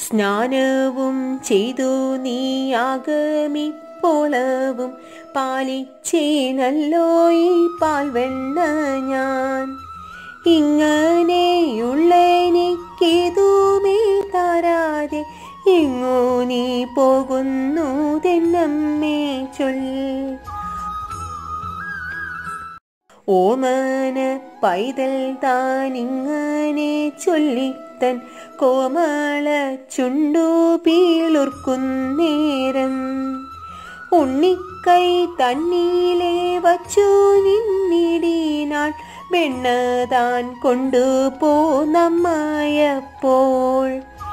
സ്നാനവും ചെയ്തു നീയാകമിപ്പോളവും പാലിച്ചേനല്ലോ ഈ പാൽവെണ്ണ ഞാൻ ഇങ്ങനെയുള്ളെനിക്കേതുമേ താരാതെ എങ്ങോ നീ പോകുന്നു തെന്നമ്മേ ചൊല്ലി ഓമന പൈതൽ താനിങ്ങനെ ചൊല്ലിത്തൻ കോമള ചുണ്ടു പീളുർക്കുന്നേരം ഉണ്ണിക്കൈ തന്നീലെ വച്ചു നിന്നിടിനാൾ വെണ്ണ താൻ കൊണ്ടുപോന്നമ്മയപ്പോൾ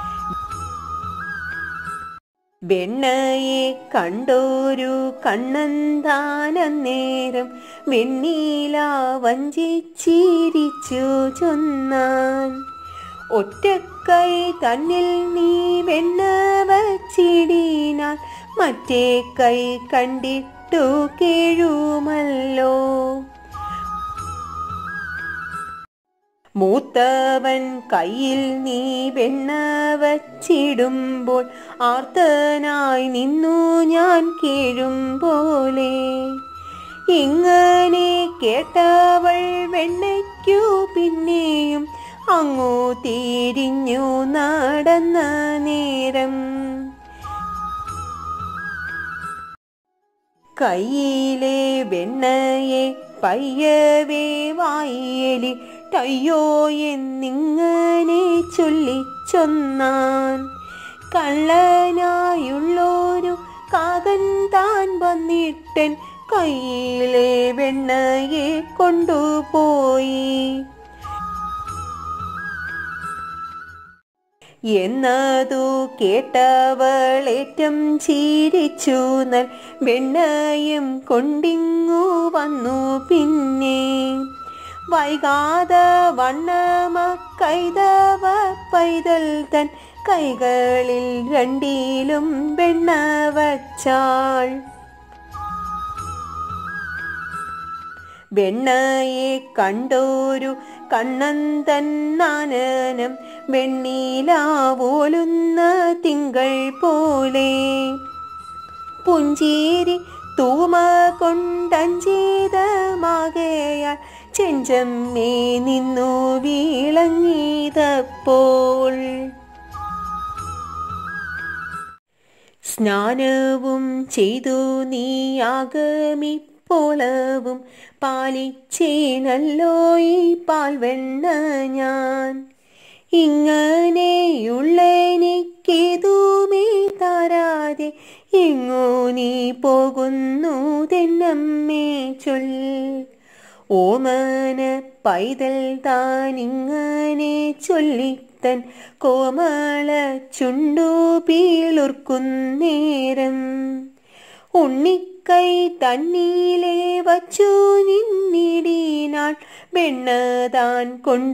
വെണ്ണയെ കണ്ടോരു കണ്ണന്താനന്നേരം വെണ്ണീല വഞ്ചിച്ചിരിച്ചു ചൊന്നാൻ ഒറ്റക്കൈ തന്നിൽ നീ വെണ്ണ വച്ചിടിനാൽ മറ്റേ കൈ കണ്ടിട്ടു കേഴുമല്ലോ മൂത്തവൻ കയ്യിൽ നീ വെണ്ണ വച്ചിടുമ്പോൾ ആർത്തനായി നിന്നു ഞാൻ കീഴും പോലെ ഇങ്ങനെ കേട്ടവൾ വെണ്ണയ്ക്കു പിന്നെയും അങ്ങു തിരിഞ്ഞു നടന്ന നേരം കയ്യിലെ വെണ്ണയെ പയ്യവേ വായേലി ടയ്യോ എന്നിങ്ങനെ ചൊല്ലിച്ചൊന്നാൻ കള്ളനായുള്ളൊരു കാകൻ താൻ വന്നിട്ടൻ കയ്യിലെ വെണ്ണയെ കൊണ്ടുപോയി എന്നതു കേട്ടവളേറ്റം ചിരിച്ചു നൽ വെണ്ണയും കൊണ്ടിങ്ങു വന്നു പിന്നെ വൈകാതെ വണ്ണമ കൈതവ പൈതൽ തൻ കൈകളിൽ രണ്ടിലും വെണ്ണ വച്ചാൾ വെണ്ണയെ കണ്ടോരു കണ്ണൻ തന്നാനനം വെണ്ണീലാവോലുന്ന തിങ്കൾ പോലെ പുഞ്ചേരി തൂമ കൊണ്ടഞ്ചേതമാകയാൽ ചെഞ്ചമ്മേ നിന്നു വീളങ്ങിയതപ്പോൾ സ്നാനവും ചെയ്തു നീയാകമിപ്പോളവും പാലിച്ചേനല്ലോ ഈ പാൽവെണ്ണ ഞാൻ ഇങ്ങനെയുള്ളെനിക്കേതുമേ താരാതെ എങ്ങോ നീ പോകുന്നു തെന്നമ്മേ ചൊല്ലി ഓമന പൈതൽ താനിങ്ങനെ ചൊല്ലിത്തൻ കോമള ചുണ്ടു പീളുർക്കുന്നേരം ഉണ്ണിക്കൈ തന്നീലെ വച്ചു നിന്നിടിനാൾ വെണ്ണ താൻ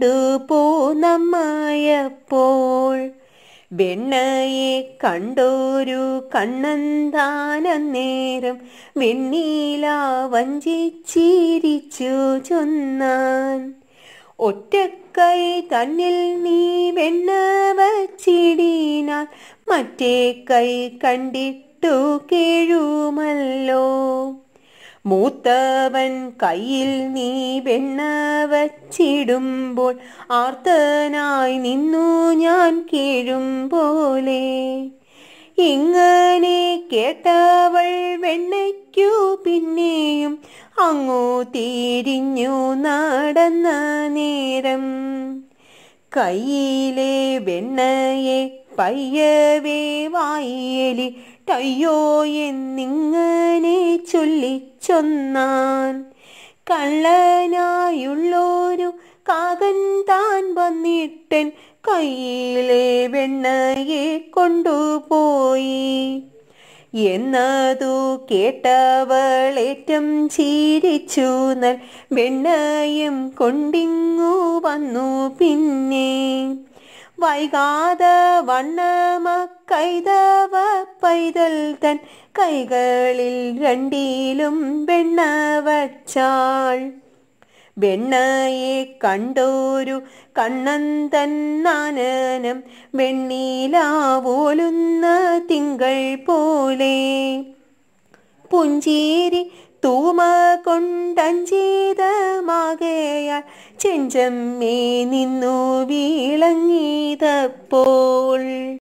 കൊണ്ടുപോന്നമ്മയപ്പോൾ വെണ്ണയെ കണ്ടോരു കണ്ണന്താനന്നേരം വെണ്ണീല വഞ്ചിച്ചിരിച്ചു ചൊന്നാൻ ഒറ്റക്കൈ തന്നിൽ നീ വെണ്ണ വച്ചിടിനാൽ മറ്റേ കൈ കണ്ടിട്ടു കേഴുമല്ലോ മൂത്തവൻ കയ്യിൽ നീ വെണ്ണ വച്ചിടുമ്പോൾ ആർത്തനായി നിന്നു ഞാൻ കീഴും പോലെ ഇങ്ങനെ കേട്ടവൾ വെണ്ണയ്ക്കു പിന്നെയും അങ്ങു തിരിഞ്ഞു നടന്ന നേരം കയ്യിലെ വെണ്ണയെ പയ്യവേ വായേലി ടയ്യോ എന്നിങ്ങനെ ചൊല്ലിച്ചൊന്നാൻ കള്ളനായുള്ളൊരു കാകൻ താൻ വന്നിട്ടൻ കയ്യിലെ വെണ്ണയെ കൊണ്ടുപോയി എന്നതു കേട്ടവളേറ്റം ചിരിച്ചു നൽ വെണ്ണയും കൊണ്ടിങ്ങു വന്നു പിന്നെ വൈകാതെ വണ്ണമ കൈതവ പൈതൽ തൻ കൈകളിൽ രണ്ടിലും വെണ്ണ വച്ചാൾ വെണ്ണയെ കണ്ടോരു കണ്ണൻ തന്നാനനം വെണ്ണീലാവോലുന്ന തിങ്കൾ പോലെ പുഞ്ചേരി തൂമ കൊണ്ടഞ്ചേതമാകയാൽ ചെഞ്ചമ്മേ നിന്നു വീളങ്ങിയതപ്പോൾ